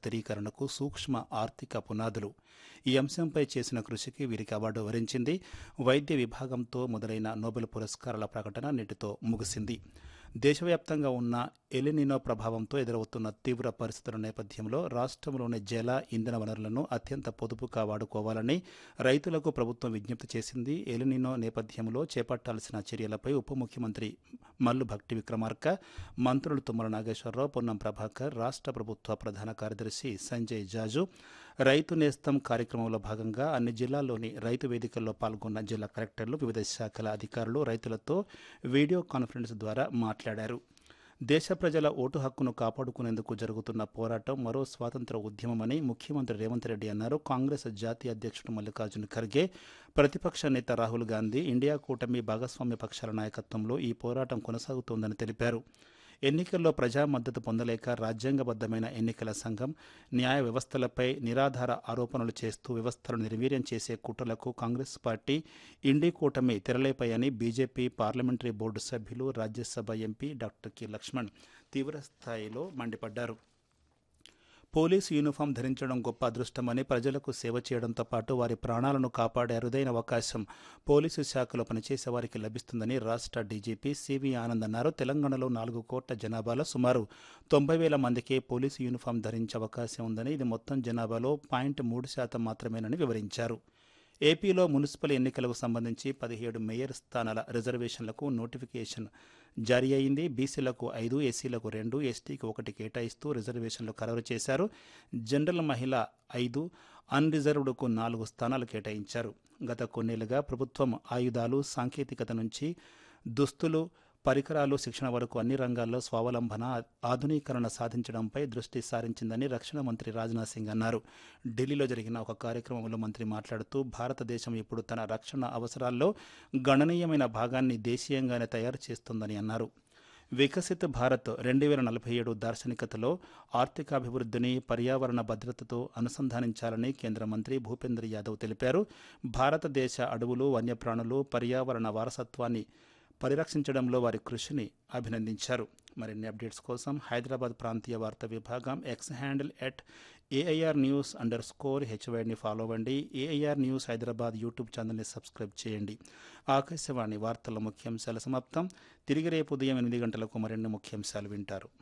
స్థిరీకరణకు సూక్ష్మ ఆర్థిక పునాదులు ఈ అంశంపై చేసిన కృషికి వీరికి అవార్డు వరించింది వైద్య విభాగంతో మొదలైన నోబెల్ పురస్కారాల ప్రకటన నేటితో ముగిసింది దేశవ్యాప్తంగా ఉన్న ఎలినినో ప్రభావంతో ఎదురవుతున్న తీవ్ర పరిస్థితుల నేపథ్యంలో రాష్ట్రంలోని జల ఇంధన వనరులను అత్యంత పొదుపుగా వాడుకోవాలని రైతులకు ప్రభుత్వం విజ్ఞప్తి చేసింది ఎలినినో నేపథ్యంలో చేపట్టాల్సిన చర్యలపై ఉప ముఖ్యమంత్రి మల్లు భక్తి విక్రమార్క మంత్రులు తుమ్మల నాగేశ్వరరావు పొన్నం ప్రభాకర్ రాష్ట్ర ప్రభుత్వ ప్రధాన కార్యదర్శి సంజయ్ జాజు రైతు నేస్తం కార్యక్రమంలో భాగంగా అన్ని జిల్లాల్లోని రైతు వేదికల్లో పాల్గొన్న జిల్లా కలెక్టర్లు వివిధ శాఖల అధికారులు రైతులతో వీడియో కాన్ఫరెన్స్ ద్వారా మాట్లాడారు దేశ ప్రజల ఓటు హక్కును కాపాడుకునేందుకు జరుగుతున్న పోరాటం మరో స్వాతంత్ర ఉద్యమమని ముఖ్యమంత్రి రేవంత్ రెడ్డి అన్నారు కాంగ్రెస్ జాతీయ అధ్యక్షుడు మల్లికార్జున ఖర్గే ప్రతిపక్ష నేత రాహుల్ గాంధీ ఇండియా కూటమి భాగస్వామ్య పక్షాల నాయకత్వంలో ఈ పోరాటం కొనసాగుతోందని తెలిపారు ఎన్నికల్లో ప్రజా మద్దతు పొందలేక రాజ్యాంగబద్ధమైన ఎన్నికల సంఘం న్యాయ వ్యవస్థలపై నిరాధార ఆరోపణలు చేస్తూ వ్యవస్థలను నిర్వీర్యం చేసే కుట్రలకు కాంగ్రెస్ పార్టీ ఇండి కూటమి తెరలేపాయని బీజేపీ పార్లమెంటరీ బోర్డు సభ్యులు Rajya Sabha MP doctor K Laxman తీవ్రస్థాయిలో మండిపడ్డారు పోలీసు యూనిఫామ్ ధరించడం గొప్ప అదృష్టమని ప్రజలకు సేవ చేయడంతో పాటు వారి ప్రాణాలను కాపాడే అరుదైన అవకాశం పోలీసు శాఖలో పనిచేసే వారికి లభిస్తుందని రాష్ట్ర డీజీపీ సివి ఆనంద్ అన్నారు తెలంగాణలో నాలుగు కోట్ల జనాభాలో సుమారు తొంభై వేల మందికి పోలీసు యూనిఫామ్ ధరించే అవకాశం ఉందని ఇది మొత్తం జనాభాలో పాయింట్ మూడు శాతం మాత్రమేనని వివరించారు ఏపీలో మున్సిపల్ ఎన్నికలకు సంబంధించి పదిహేడు మేయర్ స్థానాల రిజర్వేషన్లకు నోటిఫికేషన్ జారీ అయింది బీసీలకు ఐదు ఎస్సీలకు రెండు ఎస్టీకి ఒకటి కేటాయిస్తూ రిజర్వేషన్లు ఖరారు చేశారు జనరల్ మహిళ ఐదు అన్రిజర్వ్డ్కు నాలుగు స్థానాలు కేటాయించారు గత కొన్నేళ్లుగా ప్రభుత్వం ఆయుధాలు సాంకేతికత నుంచి దుస్తులు పరికరాలు శిక్షణ వరకు అన్ని రంగాల్లో స్వావలంబన ఆధునీకరణ సాధించడంపై దృష్టి సారించిందని రక్షణ మంత్రి రాజ్నాథ్ సింగ్ అన్నారు ఢిల్లీలో జరిగిన ఒక కార్యక్రమంలో మంత్రి మాట్లాడుతూ భారతదేశం ఇప్పుడు తన రక్షణ అవసరాల్లో గణనీయమైన భాగాన్ని దేశీయంగానే తయారు చేస్తుందని అన్నారు వికసిత్ భారత్ రెండు వేల నలభై ఏడు దార్శనికతలో ఆర్థికాభివృద్ధిని పర్యావరణ భద్రతతో అనుసంధానించాలని కేంద్ర మంత్రి భూపేంద్ర యాదవ్ తెలిపారు భారతదేశ అడవులు వన్యప్రాణులు పర్యావరణ వారసత్వాన్ని పరిరక్షించడంలో వారి కృషిని అభినందించారు మరిన్ని అప్డేట్స్ కోసం హైదరాబాద్ ప్రాంతీయ వార్తా విభాగం X handle at AIR news under score హెచ్వైడ్ని ఫాలో అవ్వండి ఏఐఆర్ న్యూస్ హైదరాబాద్ యూట్యూబ్ ఛానల్ని సబ్స్క్రైబ్ చేయండి ఆకాశవాణి వార్తల ముఖ్యాంశాల సమాప్తం తిరిగి రేపు ఉదయం ఎనిమిది గంటలకు మరిన్ని ముఖ్యాంశాలు వింటారు